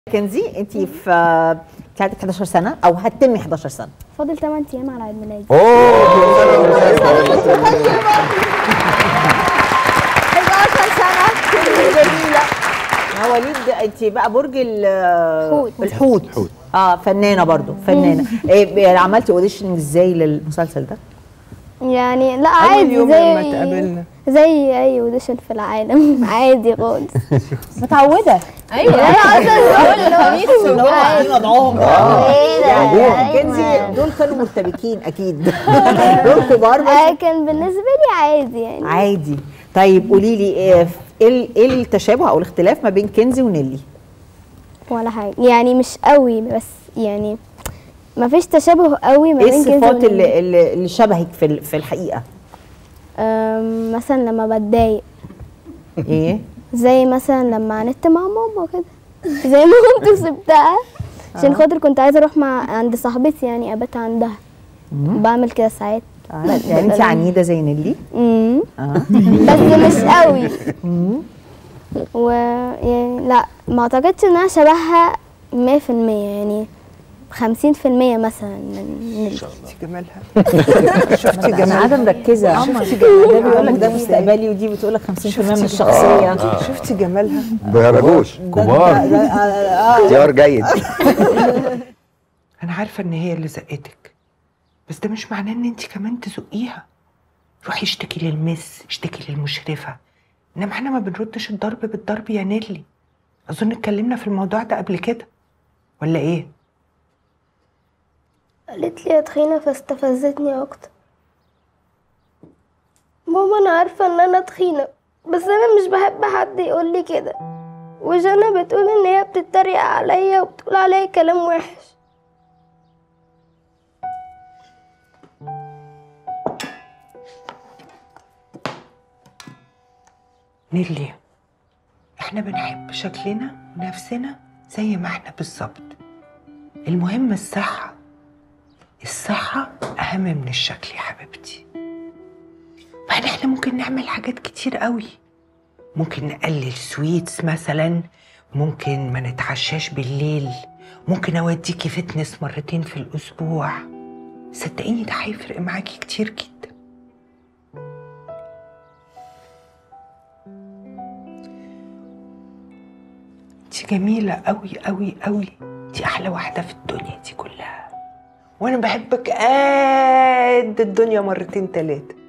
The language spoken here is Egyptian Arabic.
كنزي انت في انت عندك 11 سنه او هتتمي 11 سنه فاضل 8 ايام على عيد ميلادي اوه 11 سنه كنزي جميله مواليد انت بقى برج ال- حوت. الحوت حوت. اه فنانه برضو فنانه ايه يعني عملتي اوديشن ازاي للمسلسل ده يعني لا أول عادي يوم زي لما اتقابلنا. زي اي اوديشن في العالم عادي خالص متعوده ايوه انا اصلا اللي هو قاعدين وضعهم ايه ده؟ يعني كنزي دول كانوا مرتبكين اكيد دول كبار بس آه، كان بالنسبه لي عادي يعني عادي طيب قولي لي ايه ايه ايه التشابه او الاختلاف ما بين كنزي ونيلي ولا حاجه يعني مش قوي بس يعني ما فيش تشابه قوي ما ايه بين كنزي الصفات ونيلي. اللي, اللي اللي شبهك في ال- في الحقيقه أم، مثلا لما بتضايق ايه زي مثلا لما عندت مع ماما كده زي ما كنت سبتها عشان خاطر كنت عايزه اروح مع عند صاحبتي يعني ابات عندها بعمل كده ساعات آه. يعني انت عنيده زي نيلي امم اه بس مش قوي و يعني لا ما اعتقدش ان انا شبهها 100% يعني 50% مثلا من من شفتي جمالها شفتي انا جمالها قاعده مركزه شفتي ده بيقول لك ده مستقبلي ودي بتقول لك 50% من الشخصيه شفتي جمالها بيهرجوش كبار اختيار جيد انا عارفه ان هي اللي زقتك بس ده مش معناه ان انت كمان تزقيها روحي اشتكي للمس اشتكي للمشرفه انما احنا ما بنردش الضرب بالضرب يا نيلي اظن اتكلمنا في الموضوع ده قبل كده ولا ايه قالت لي يا تخينة فاستفزتني أكتر ماما أنا عارفة إن أنا تخينة بس أنا مش بحب حد يقول لي كده وجانا بتقول إن هي بتتريق عليا وبتقول عليا كلام وحش نيلي احنا بنحب شكلنا ونفسنا زي ما احنا بالظبط المهم الصحة الصحة أهم من الشكل يا حبيبتي وبعدين احنا ممكن نعمل حاجات كتير قوي ممكن نقلل سويتس مثلا ممكن ما نتعشاش بالليل ممكن اوديكي فتنس مرتين في الاسبوع صدقيني ده هيفرق معاكي كتير جدا انت جميلة قوي قوي قوي دي أحلى واحدة في الدنيا دي كلها وأنا بحبك قد الدنيا مرتين تلاتة